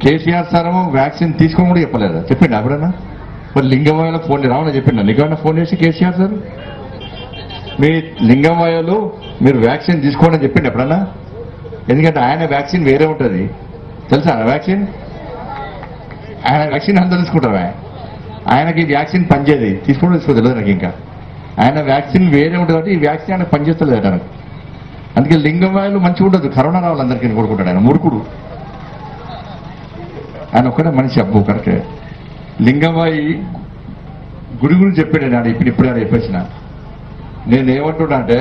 KCR sir ఏమో vaccine తీసుకోమని కూడా చెప్పలేదు చెప్పిండు ఎప్పుడన్నా మరి లింగంవాయలో ఫోన్ రావని చెప్పిండు నీకేమన్నా ఫోన్ చేసి కేసీఆర్ సార్ మీ లింగంవాయలు మీరు వ్యాక్సిన్ తీసుకోండి అని చెప్పిండు ఎప్పుడన్నా ఎందుకంటే ఆయన వ్యాక్సిన్ వేరే ఉంటుంది తెలుసా ఆ వ్యాక్సిన్ ఆయన వ్యాక్సిన్ అందరూ తీసుకుంటారు ఆయన ఆయనకి ఈ వ్యాక్సిన్ పనిచేది తీసుకోవడం తీసుకో తెలియదు నాకు ఇంకా ఆయన వ్యాక్సిన్ వేరే ఉంటుంది కాబట్టి ఈ వ్యాక్సిన్ ఆయన పనిచేస్తలేదు ఆయనకు అందుకే లింగంవాయలు మంచిగా ఉండదు కరోనా రావాలి అందరికీ కొడుకుంటాడు ఆయన మురుకుడు ఆయన ఒక్కడే మనిషి అబ్బు కరెక్టే లింగంబాయి గుడి గురించి చెప్పాడు నాడు ఇప్పుడు ఇప్పుడు ఆయన చెప్పేసిన నేను ఏమంటున్నా అంటే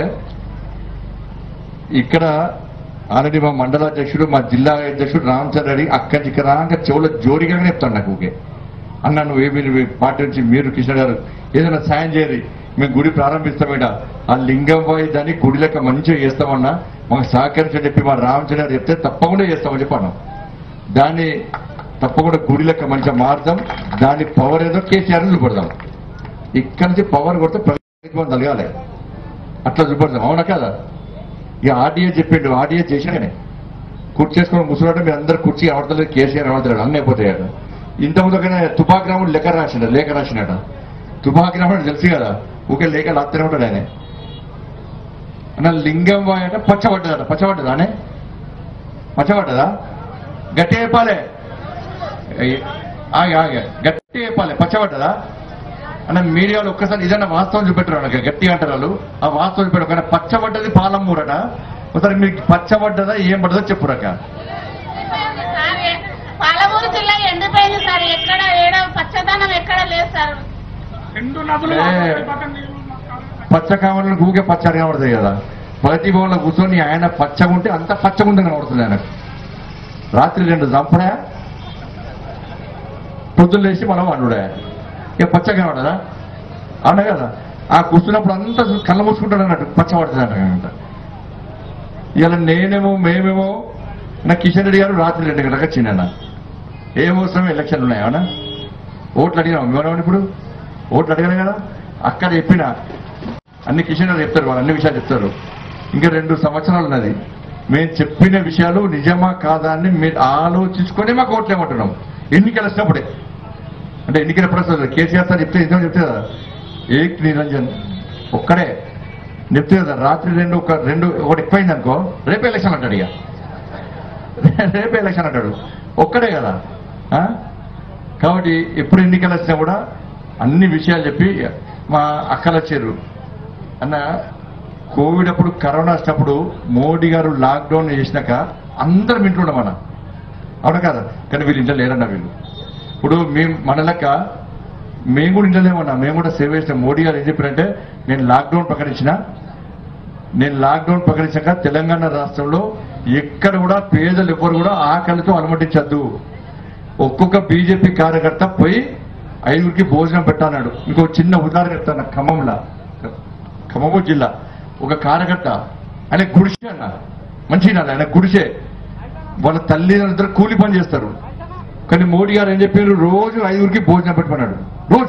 ఇక్కడ ఆల్రెడీ మా మండల అధ్యక్షుడు మా జిల్లా అధ్యక్షుడు రామచంద్ర రెడ్డి అక్కడి నుంచి ఇక్కడ రాక చెవుల జోడిగానే చెప్తాను నాకు ఊకే అన్న నువ్వు ఏమి పార్టీ నుంచి మీరు కిషన్ గారు ఏదైనా సాయం చేయరు మేము గుడి ప్రారంభిస్తామేట ఆ లింగంబాయి దాన్ని గుడి లెక్క మంచిగా చేస్తామన్నా మాకు సహకరించని చెప్పి మా రామచంద్ర గారు చెప్తే తప్పకుండా చేస్తామని చెప్పాను దాన్ని తప్పకుండా గుడి లెక్క మంచిగా మారుతాం దాని పవర్ ఏదో కేసీఆర్ చూపడదాం ఇక్కడి నుంచి పవర్ కొడితే ప్రభుత్వం తలగాలి అట్లా చూపడదాం అవునా కదా ఇక ఆర్డీఏ చెప్పిండు ఆర్డీఏ చేసినానే కుర్చీ చేసుకొని ముసలాడు మీరు అందరు కుర్చీ అవడతలేదు కేసీఆర్ అవడతలేడు అన్నీ అయిపోతాయట ఇంతకుముందు ఒక తుపాగ్రాముడు లెక్క రాసిండ లేఖ రాసినట తుపాగ్రాముడు తెలుసు కదా ఊకే లేఖ లాత్తనే ఉంటాడు ఆయన అన్న లింగం వాయట పచ్చబడ్డదట పచ్చబడ్డదా అనే పచ్చబడ్డదా గట్టి చెప్పాలి అయ్య, ఆగే ఆగే గట్టి చెప్పాలి పచ్చబడ్డదా అన్న మీడియాలో ఒక్కసారి ఇదన్నా వాస్తవం చూపెట్టరు వాళ్ళకి గట్టి అంటారు వాళ్ళు ఆ వాస్తవం చూపెట్టారు కానీ పచ్చబడ్డది పాలమ్మూరట ఒకసారి మీకు పచ్చబడ్డదా ఏం పడ్డదో చెప్పురక సార్, ఏ- పాలమూరు జిల్లా ఎండిపోయింది సార్ ఎక్కడ ఏడ పచ్చదనం ఎక్కడ లేదు సార్ రెండు నదులు ఏ. పక్కన నీళ్ళు మాకు పచ్చ కావాలని ఊగే పచ్చడి కనబడుతుంది కదా ప్రతి భవన్లో కూర్చొని ఆయన పచ్చగా ఉంటే అంత పచ్చగా ఉందని కనబడుతుంది ఆయన రాత్రి రెండు చంపడా పొద్దున్న లేచి మనం వండుడా ఇక పచ్చగా కనబడదా అవునా కదా ఆ కూర్చున్నప్పుడు అంతా కళ్ళ మూసుకుంటాడు అన్నట్టు పచ్చ పడుతుంది అంట ఇలా నేనేమో మేమేమో నా కిషన్ రెడ్డి గారు రాత్రి రెండు గంటలకు వచ్చిందన్న ఏం అవసరం ఎలక్షన్లు ఉన్నాయి అవునా ఓట్లు అడిగినాం మేమేమన్నా ఇప్పుడు ఓట్లు అడిగాను కదా అక్కడ చెప్పిన అన్ని కిషన్ గారు చెప్తారు వాళ్ళు అన్ని విషయాలు చెప్తారు ఇంకా రెండు సంవత్సరాలు ఉన్నది మేము చెప్పిన విషయాలు నిజమా కాదా అని మీరు ఆలోచించుకొని మాకు ఓట్లు ఏమంటున్నాం ఎన్నికలు వచ్చినప్పుడే అంటే ఎన్నికల ప్రశ్న కేసీఆర్ సార్ చెప్తే నిజం చెప్తే కదా ఏక్ నిరంజన్ ఒక్కడే చెప్తే కదా రాత్రి రెండు ఒక రెండు ఒకటి ఎక్కువైంది అనుకో రేపే ఎలక్షన్ అంటాడు ఇక రేపే ఎలక్షన్ అంటాడు ఒక్కడే కదా ఆ? కాబట్టి ఎప్పుడు ఎన్నికలు వచ్చినా కూడా అన్ని విషయాలు చెప్పి మా అక్కలు వచ్చారు అన్న కోవిడ్ అప్పుడు కరోనా వచ్చినప్పుడు మోడీ గారు లాక్డౌన్ చేసినాక అందరం వింటున్నాం మన అవునా కదా కానీ వీళ్ళు ఇంట్లో లేరన్న వీళ్ళు ఇప్పుడు మేము మన లెక్క మేము కూడా ఇంట్లో లేమన్నా మేము కూడా సేవ చేసిన మోడీ గారు ఏం చెప్పారంటే నేను లాక్డౌన్ ప్రకటించిన నేను లాక్డౌన్ ప్రకటించాక తెలంగాణ రాష్ట్రంలో ఎక్కడ కూడా పేదలు ఎవ్వరు కూడా ఆకలితో అనుమతించద్దు ఒక్కొక్క బీజేపీ కార్యకర్త పోయి ఐదుగురికి భోజనం పెట్టాలన్నాడు ఇంకో చిన్న ఉదాహరణ చెప్తాను ఖమ్మంలో ఖమ్మము జిల్లా ఒక కార్యకర్త ఆయన గుడిసే అన్న మంచి ఆయన గుడిసే వాళ్ళ తల్లిదండ్రులు కూలి పని చేస్తారు కానీ మోడీ గారు ఏం చెప్పారు రోజు ఐదుగురికి భోజనం పెట్టమన్నాడు రోజు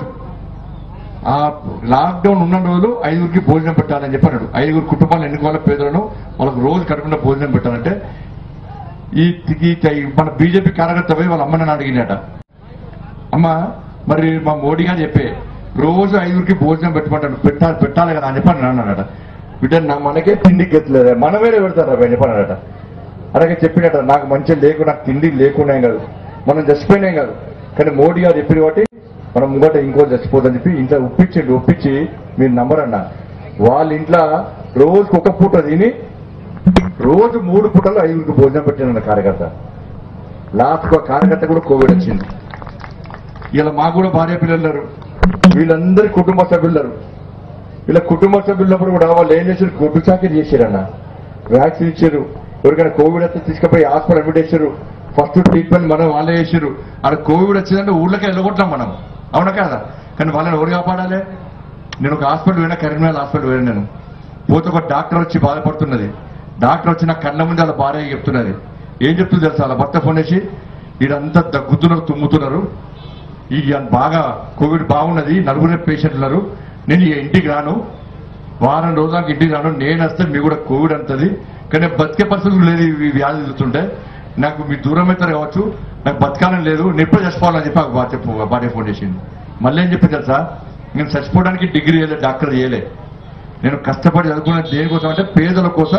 ఆ లాక్డౌన్ ఉన్న రోజులు ఐదుగురికి భోజనం పెట్టాలని చెప్పన్నాడు ఐదుగురు కుటుంబాలు ఎన్నుకోవాలి పేదలను వాళ్ళకి రోజు కడుపున భోజనం పెట్టాలంటే ఈ ఈ ఈ మన బీజేపీ కార్యకర్త పోయి వాళ్ళ అమ్మని అడిగినట అమ్మ మరి మా మోడీ గారు చెప్పే రోజు ఐదుగురికి భోజనం పెట్టమంటాడు పెట్టాలి పెట్టాలి కదా అని చెప్పని అన్నాడట బిడ్డ నా మనకే తిండి గెత్తలేదు మన వేరే పెడతారు అని చెప్పాడట అలాగే చెప్పినట నాకు మంచిగా లేకు నాకు తిండి లేకుండా కాదు మనం చచ్చిపోయినాం కాదు కానీ మోడీ గారు చెప్పిన కాబట్టి మనం ముంగట ఇంకో చచ్చిపోదని చెప్పి ఇంట్లో ఒప్పించండి ఒప్పించి మీరు నమ్మరన్న వాళ్ళ ఇంట్లో రోజుకి ఒక పూట తిని రోజు మూడు పూటలు ఐదుగురికి భోజనం పెట్టిన కార్యకర్త లాస్ట్ ఒక కార్యకర్త కూడా కోవిడ్ వచ్చింది ఇలా మాకు కూడా భార్య పిల్లలు ఉన్నారు వీళ్ళందరి కుటుంబ సభ్యులు ఉన్నారు వీళ్ళ కుటుంబ సభ్యులప్పుడు కూడా వాళ్ళు ఏం చేశారు గుడ్డు చాకరీ చేశారన్న వ్యాక్సిన్ ఇచ్చారు ఎవరికైనా కోవిడ్ వస్తే తీసుకుపోయి హాస్పిటల్ అడ్మిట్ చేశారు ఫస్ట్ ట్రీట్మెంట్ మనం వాళ్ళే చేశారు అక్కడ కోవిడ్ వచ్చిందంటే ఊళ్ళకి వెళ్ళగొట్టాం మనం అవునా కదా కానీ వాళ్ళని ఎవరు కాపాడాలి నేను ఒక హాస్పిటల్ పోయినా కరీంనగర్ హాస్పిటల్ పోయినా నేను పోతే ఒక డాక్టర్ వచ్చి బాధపడుతున్నది డాక్టర్ వచ్చి నా కళ్ళ ముందు వాళ్ళ భార్య చెప్తున్నది ఏం చెప్తుంది తెలుసా వాళ్ళ భర్త ఫోన్ చేసి వీడంతా దగ్గుతున్నారు తుమ్ముతున్నారు ఈ బాగా కోవిడ్ బాగున్నది నలుగురే పేషెంట్లు ఉన్నారు నేను ఈ ఇంటికి రాను వారం రోజులకు ఇంటికి రాను నేను వస్తే మీ కూడా కోవిడ్ అంటది కానీ బతికే పరిస్థితులు లేదు ఈ వ్యాధి చూస్తుంటే నాకు మీ దూరం అవుతారు కావచ్చు నాకు బతకాలని లేదు నేను ఎప్పుడు చచ్చిపోవాలని చెప్పి నాకు భార్య చెప్పు భార్య ఫోన్ చేసింది మళ్ళీ ఏం చెప్పి తెలుసా నేను చచ్చిపోవడానికి డిగ్రీ చేయలే డాక్టర్ చేయలే నేను కష్టపడి చదువుకున్న దేనికోసం అంటే పేదల కోసం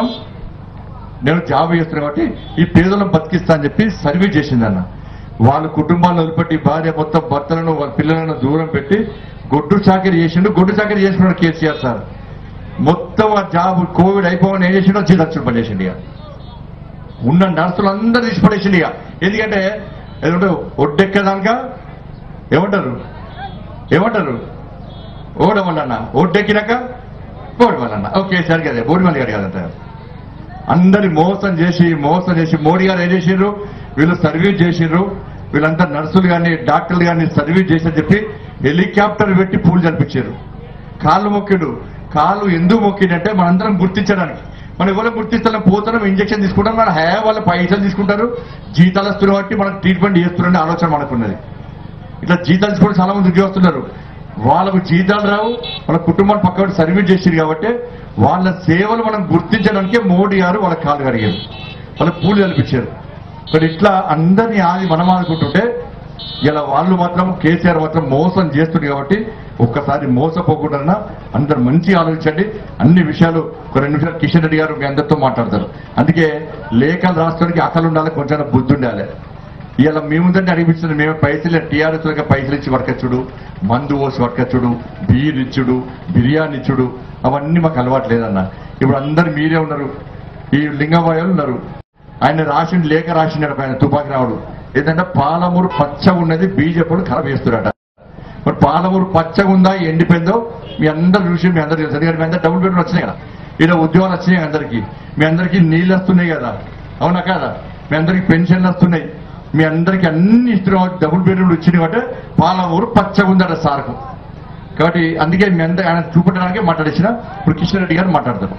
నేను జాబ్ చేస్తున్నాను కాబట్టి ఈ పేదలను బతికిస్తా అని చెప్పి సర్వీస్ చేసిందన్న వాళ్ళ కుటుంబాలను వదిలిపెట్టి భార్య మొత్తం భర్తలను వాళ్ళ పిల్లలను దూరం పెట్టి గొడ్డు చాకరీ చేసిండు గొడ్డు చాకరీ చేసుకున్నాడు కేసీఆర్ సార్ మొత్తం ఆ జాబ్ కోవిడ్ అయిపోవని ఏం చేసిండో జీతచ్చుడు పని చేసిండు ఇక ఉన్న నర్సులు అందరూ తీసి పడేసిండు ఇక ఎందుకంటే ఏదంటే ఒడ్డెక్కదానిక ఏమంటారు ఏమంటారు ఓడం వల్ల ఒడ్డెక్కినాక ఓడి వల్ల ఓకే సరే కదా బోడి మళ్ళీ గారు కదంట అందరి మోసం చేసి మోసం చేసి మోడీ గారు ఏం చేసిండ్రు వీళ్ళు సర్వీస్ చేసిండ్రు వీళ్ళంతా నర్సులు కానీ డాక్టర్లు కానీ సర్వీస్ చేసి చెప్పి హెలికాప్టర్ పెట్టి పూలు జరిపించారు కాళ్ళు మొక్కిడు కాళ్ళు ఎందుకు మొక్కిడంటే మనందరం గుర్తించడానికి మనం ఎవరో గుర్తిస్తున్నాం పోతున్నాం ఇంజక్షన్ తీసుకుంటాం మన హే వాళ్ళ పైసలు తీసుకుంటారు జీతాలు వస్తున్న బట్టి మనకు ట్రీట్మెంట్ చేస్తున్నారనే ఆలోచన మనకున్నది ఇట్లా జీతాలు తీసుకోవడం చాలా మంది ఉద్యోగస్తున్నారు వాళ్ళకు జీతాలు రావు వాళ్ళ కుటుంబాన్ని పక్కన సర్వీస్ చేసారు కాబట్టి వాళ్ళ సేవలు మనం గుర్తించడానికే మోడీ గారు వాళ్ళ కాలు కడిగారు వాళ్ళ పూలు కల్పించారు మరి ఇట్లా అందరినీ ఆది మనం ఆదుకుంటుంటే ఇలా వాళ్ళు మాత్రం కేసీఆర్ మాత్రం మోసం చేస్తుంది కాబట్టి ఒక్కసారి మోసపోకుండా అందరు మంచి ఆలోచించండి అన్ని విషయాలు ఒక రెండు నిమిషాలు కిషన్ రెడ్డి గారు మీ అందరితో మాట్లాడతారు అందుకే లేఖలు రాష్ట్రానికి అక్కలు ఉండాలి కొంచెం బుద్ధి ఉండాలి ఇలా మేముందంటే అనిపిస్తుంది మేము పైసలు టీఆర్ఎస్ పైసలు ఇచ్చి వర్కచ్చుడు మందు పోసి వర్కచ్చుడు బీర్ ఇచ్చుడు బిర్యానీ ఇచ్చుడు అవన్నీ మాకు అలవాటు లేదన్న ఇప్పుడు అందరు మీరే ఉన్నారు ఈ లింగమయ్యలు ఉన్నారు ఆయన రాసిన లేఖ రాసినాడు ఆయన తుపాకి రావుడు ఏంటంటే పాలమూరు పచ్చగా ఉన్నది బీజేపీ ఖరాబ్ చేస్తున్నారట మరి పాలమూరు పచ్చగా ఉందా ఎండిపోయిందో మీ అందరు చూసి మీ అందరు తెలుసు ఎందుకంటే మీ అందరు డబుల్ బెడ్రూమ్ వచ్చినాయి కదా ఇలా ఉద్యోగాలు వచ్చినాయి అందరికి మీ అందరికీ నీళ్ళు వస్తున్నాయి కదా అవునా కదా మీ అందరికి పెన్షన్లు వస్తున్నాయి మీ అందరికి అన్ని ఇస్తున్నాం డబుల్ బెడ్రూమ్లు వచ్చినాయి కాబట్టి పాలమూరు పచ్చగా ఉందట సార్కు కాబట్టి అందుకే మీ అందరూ ఆయన చూపెట్టడానికి మాట్లాడించిన ఇప్పుడు కిషన్ రెడ్డి గారు మాట్లాడతారు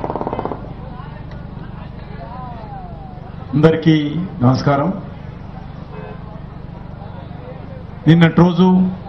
అందరికీ నమస్కారం నిన్నటి రోజు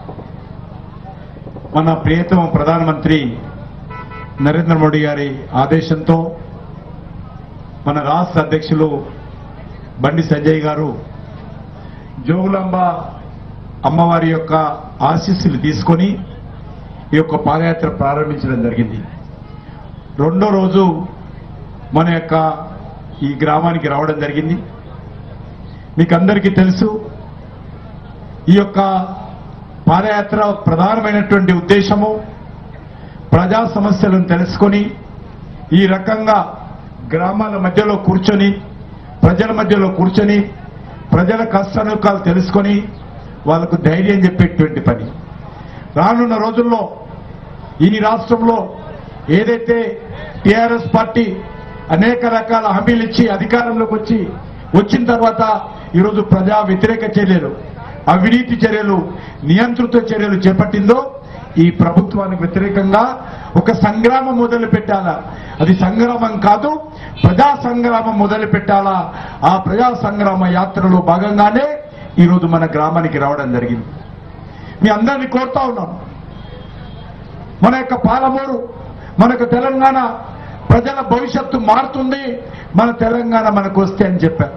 మన ప్రియతమ ప్రధానమంత్రి నరేంద్ర మోడీ గారి ఆదేశంతో మన రాష్ట్ర అధ్యక్షులు బండి సంజయ్ గారు జోగులాంబ అమ్మవారి యొక్క ఆశీస్సులు తీసుకొని ఈ యొక్క పాదయాత్ర ప్రారంభించడం జరిగింది రెండో రోజు మన యొక్క ఈ గ్రామానికి రావడం జరిగింది మీకు అందరికీ తెలుసు ఈ యొక్క పాదయాత్ర ప్రధానమైనటువంటి ఉద్దేశము ప్రజా సమస్యలను తెలుసుకొని ఈ రకంగా గ్రామాల మధ్యలో కూర్చొని ప్రజల మధ్యలో కూర్చొని ప్రజల కష్టానుకాలు తెలుసుకొని వాళ్ళకు ధైర్యం చెప్పేటువంటి పని రానున్న రోజుల్లో ఈ రాష్ట్రంలో ఏదైతే టిఆర్ఎస్ పార్టీ అనేక రకాల హామీలు ఇచ్చి అధికారంలోకి వచ్చి వచ్చిన తర్వాత ఈరోజు ప్రజా వ్యతిరేక చర్యలు అవినీతి చర్యలు నియంత్రిత చర్యలు చేపట్టిందో ఈ ప్రభుత్వానికి వ్యతిరేకంగా ఒక సంగ్రామం మొదలు పెట్టాలా అది సంగ్రామం కాదు ప్రజా సంగ్రామం మొదలు పెట్టాలా ఆ ప్రజా సంగ్రామ యాత్రలో భాగంగానే ఈరోజు మన గ్రామానికి రావడం జరిగింది మీ అందరినీ కోరుతా ఉన్నాం మన యొక్క పాలమూరు మనకు తెలంగాణ ప్రజల భవిష్యత్తు మారుతుంది మన తెలంగాణ మనకు వస్తే అని చెప్పారు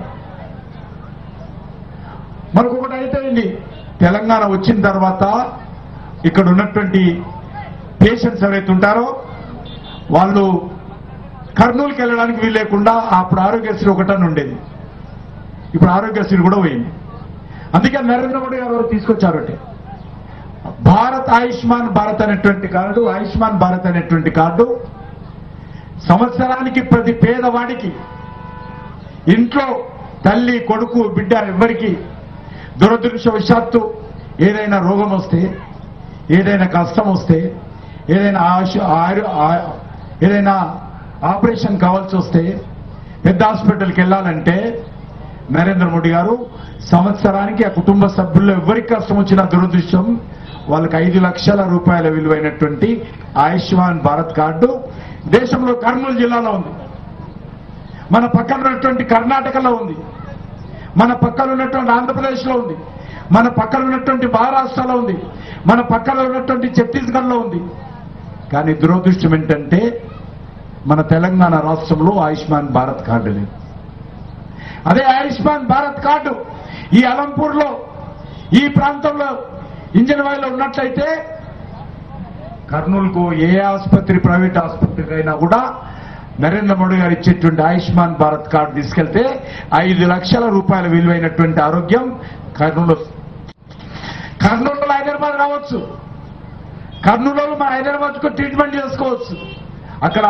మనకు ఒకటి అయిపోయింది తెలంగాణ వచ్చిన తర్వాత ఇక్కడ ఉన్నటువంటి పేషెంట్స్ ఎవరైతే ఉంటారో వాళ్ళు కర్నూలుకి వెళ్ళడానికి వీలు లేకుండా అప్పుడు ఆరోగ్యశ్రీ ఒకటని ఉండేది ఇప్పుడు ఆరోగ్యశ్రీ కూడా పోయింది అందుకే నరేంద్ర మోడీ గారు ఎవరు తీసుకొచ్చారు అంటే భారత్ ఆయుష్మాన్ భారత్ అనేటువంటి కార్డు ఆయుష్మాన్ భారత్ అనేటువంటి కార్డు సంవత్సరానికి ప్రతి పేదవాడికి ఇంట్లో తల్లి కొడుకు బిడ్డ ఎవ్వరికి దురదృష్టవశాత్తు ఏదైనా రోగం వస్తే ఏదైనా కష్టం వస్తే ఏదైనా ఆశ ఆరు- ఆ- ఏదైనా ఆపరేషన్ కావాల్సి వస్తే పెద్ద హాస్పిటల్కి వెళ్ళాలంటే నరేంద్ర మోడీ గారు సంవత్సరానికి ఆ కుటుంబ సభ్యుల్లో ఎవరికి కష్టం వచ్చిన దురదృష్టం వాళ్ళకి ఐదు లక్షల రూపాయల విలువైనటువంటి ఆయుష్మాన్ భారత్ కార్డు దేశంలో కర్నూలు జిల్లాలో ఉంది మన పక్కన ఉన్నటువంటి కర్ణాటకలో ఉంది మన పక్కన ఉన్నటువంటి ఆంధ్రప్రదేశ్లో ఉంది మన పక్కన ఉన్నటువంటి మహారాష్ట్రలో ఉంది మన పక్కన ఉన్నటువంటి ఛత్తీస్గఢ్లో ఉంది కానీ దురదృష్టం ఏంటంటే మన తెలంగాణ రాష్ట్రంలో ఆయుష్మాన్ భారత్ కార్డు లేదు అదే ఆయుష్మాన్ భారత్ కార్డు ఈ అలంపూర్లో ఈ ప్రాంతంలో ఇంజనవాయిలో ఉన్నట్లయితే కర్నూలుకు ఏ ఆసుపత్రి ప్రైవేట్ ఆసుపత్రికి అయినా కూడా నరేంద్ర మోడీ గారు ఇచ్చేటువంటి ఆయుష్మాన్ భారత్ కార్డు తీసుకెళ్తే ఐదు లక్షల రూపాయల విలువైనటువంటి ఆరోగ్యం కర్నూలు వస్తుంది. కర్నూలులో హైదరాబాద్ రావచ్చు కర్నూలులో మన హైదరాబాద్ కు ట్రీట్మెంట్ చేసుకోవచ్చు అక్కడ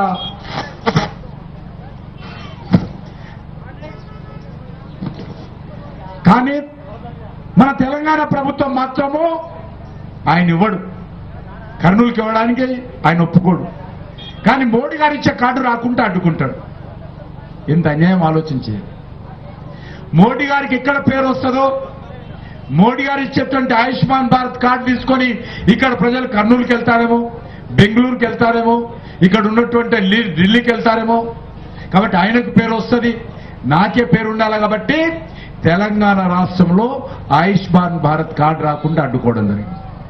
కానీ మన తెలంగాణ ప్రభుత్వం మాత్రము ఆయన ఇవ్వడు కర్నూలుకి ఇవ్వడానికి ఆయన ఒప్పుకోడు కానీ మోడీ గారు ఇచ్చే కార్డు రాకుండా అడ్డుకుంటాడు ఎంత అన్యాయం ఆలోచించే మోడీ గారికి ఎక్కడ పేరు వస్తుందో మోడీ గారు ఇచ్చేటువంటి ఆయుష్మాన్ భారత్ కార్డు తీసుకొని ఇక్కడ ప్రజలు కర్నూలుకి వెళ్తారేమో బెంగళూరుకి వెళ్తారేమో ఇక్కడ ఉన్నటువంటి ఢిల్లీ- ఢిల్లీకి వెళ్తారేమో కాబట్టి ఆయనకు పేరు వస్తుంది నాకే పేరు ఉండాలి కాబట్టి తెలంగాణ రాష్ట్రంలో ఆయుష్మాన్ భారత్ కార్డు రాకుండా అడ్డుకోవడం జరిగింది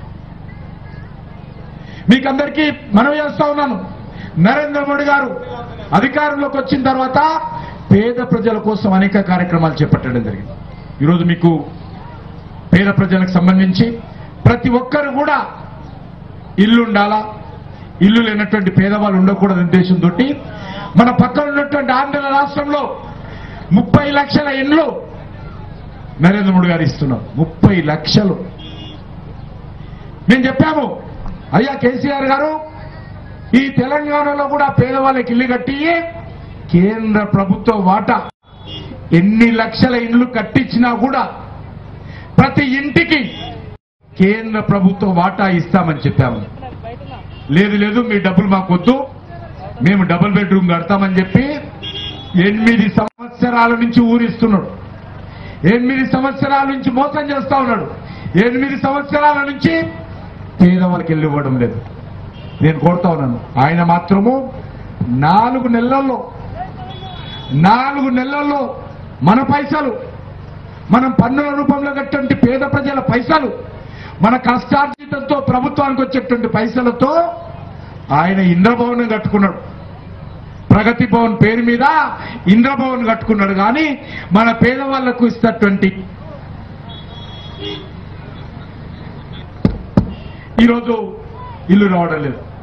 మీకందరికీ మనవి చేస్తా ఉన్నాను నరేంద్ర మోడీ గారు అధికారంలోకి వచ్చిన తర్వాత పేద ప్రజల కోసం అనేక కార్యక్రమాలు చేపట్టడం జరిగింది ఈరోజు మీకు పేద ప్రజలకు సంబంధించి ప్రతి ఒక్కరు కూడా ఇల్లు ఉండాలా ఇల్లు లేనటువంటి పేదవాళ్ళు ఉండకూడదు ఉద్దేశంతో మన పక్కన ఉన్నటువంటి ఆంధ్ర రాష్ట్రంలో ముప్పై లక్షల ఇండ్లు నరేంద్ర మోడీ గారు ఇస్తున్నారు ముప్పై లక్షలు మేము చెప్పాము అయ్యా కేసీఆర్ గారు ఈ తెలంగాణలో కూడా పేదవాళ్ళకి ఇల్లు కట్టి కేంద్ర ప్రభుత్వ వాటా ఎన్ని లక్షల ఇండ్లు కట్టించినా కూడా ప్రతి ఇంటికి కేంద్ర ప్రభుత్వ వాటా ఇస్తామని చెప్పాము లేదు లేదు మీ డబ్బులు మాకు వద్దు మేము డబుల్ బెడ్రూమ్ కడతామని చెప్పి ఎనిమిది సంవత్సరాల నుంచి ఊరిస్తున్నాడు ఎనిమిది సంవత్సరాల నుంచి మోసం చేస్తా ఉన్నాడు ఎనిమిది సంవత్సరాల నుంచి పేదవాళ్ళకి వెళ్ళి ఇవ్వడం లేదు నేను కోరుతా ఉన్నాను ఆయన మాత్రము నాలుగు నెలల్లో నాలుగు నెలల్లో మన పైసలు మనం పన్నుల రూపంలో కట్టినటువంటి పేద ప్రజల పైసలు మన కష్టార్జితంతో ప్రభుత్వానికి వచ్చేటువంటి పైసలతో ఆయన ఇంద్రభవనం కట్టుకున్నాడు ప్రగతి భవన్ పేరు మీద ఇంద్రభవన్ కట్టుకున్నాడు కానీ మన పేదవాళ్లకు ఇస్తున్నటువంటి ఈరోజు ఇల్లు రావడం లేదు